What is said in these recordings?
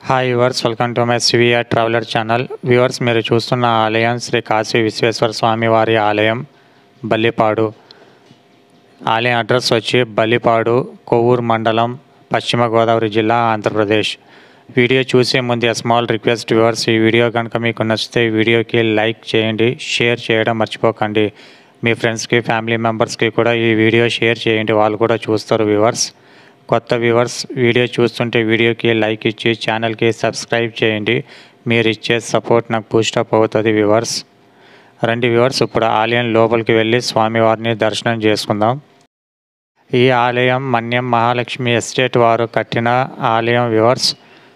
hi viewers welcome to my CVR traveller channel viewers మీరు చూస్తున్న ఆలయం శ్రీ కాశీ విశ్వేశ్వర స్వామి వారి ఆలయం బల్లిపాడు ఆలయం అడ్రస్ వచ్చి బల్లిపాడు కొవ్వూరు మండలం పశ్చిమ గోదావరి జిల్లా ఆంధ్రప్రదేశ్ వీడియో చూసే ముందు స్మాల్ రిక్వెస్ట్ వ్యూవర్స్ ఈ వీడియో కనుక మీకు నచ్చితే ఈ వీడియోకి లైక్ చేయండి షేర్ చేయడం మర్చిపోకండి మీ ఫ్రెండ్స్కి ఫ్యామిలీ మెంబర్స్కి కూడా ఈ వీడియో షేర్ చేయండి వాళ్ళు కూడా చూస్తారు వ్యూవర్స్ కొత్త వ్యూవర్స్ వీడియో చూస్తుంటే వీడియోకి లైక్ ఇచ్చి ఛానల్కి సబ్స్క్రైబ్ చేయండి మీరు ఇచ్చే సపోర్ట్ నాకు బూస్టప్ అవుతుంది వ్యూవర్స్ రండి వ్యూవర్స్ ఇప్పుడు ఆలయం లోపలికి వెళ్ళి స్వామివారిని దర్శనం చేసుకుందాం ఈ ఆలయం మన్యం మహాలక్ష్మి ఎస్టేట్ వారు కట్టిన ఆలయం వ్యూవర్స్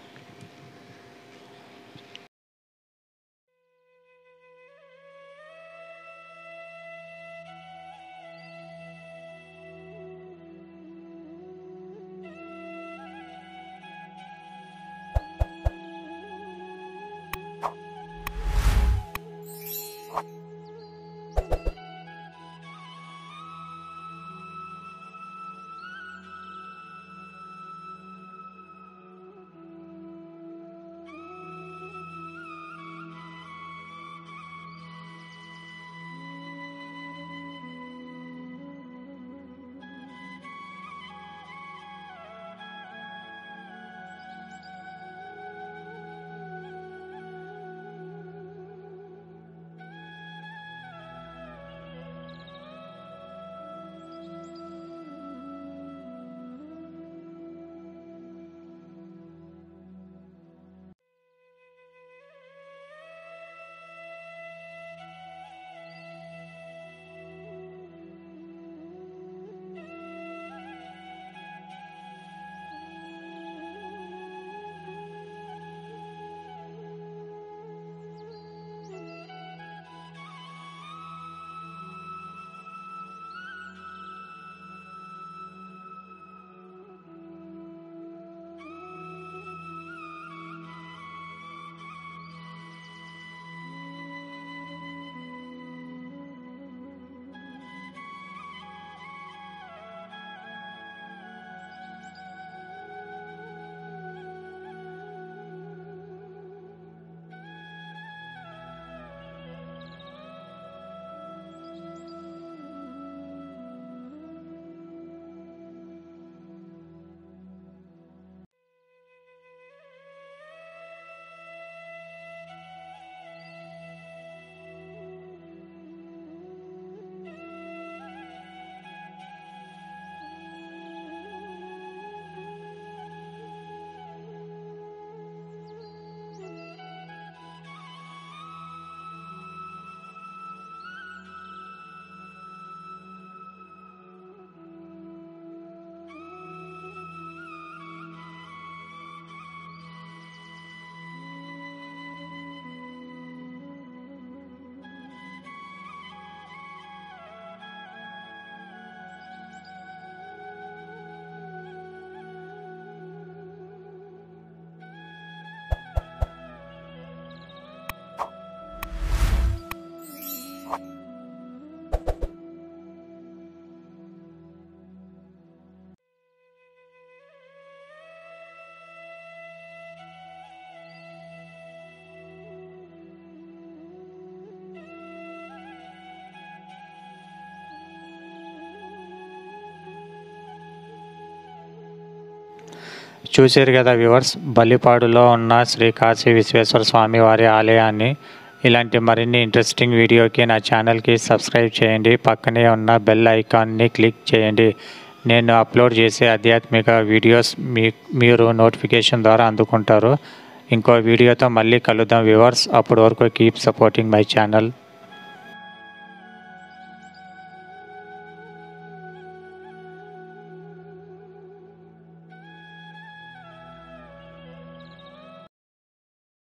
చూశారు కదా వ్యూవర్స్ బల్లిపాడులో ఉన్న శ్రీ కాశీ విశ్వేశ్వర స్వామి వారి ఆలయాన్ని ఇలాంటి మరిన్ని ఇంట్రెస్టింగ్ వీడియోకి నా ఛానల్కి సబ్స్క్రైబ్ చేయండి పక్కనే ఉన్న బెల్ ఐకాన్ని క్లిక్ చేయండి నేను అప్లోడ్ చేసే ఆధ్యాత్మిక వీడియోస్ మీ మీరు నోటిఫికేషన్ ద్వారా అందుకుంటారు ఇంకో వీడియోతో మళ్ళీ కలుద్దాం వ్యూవర్స్ అప్పటి వరకు కీప్ సపోర్టింగ్ మై ఛానల్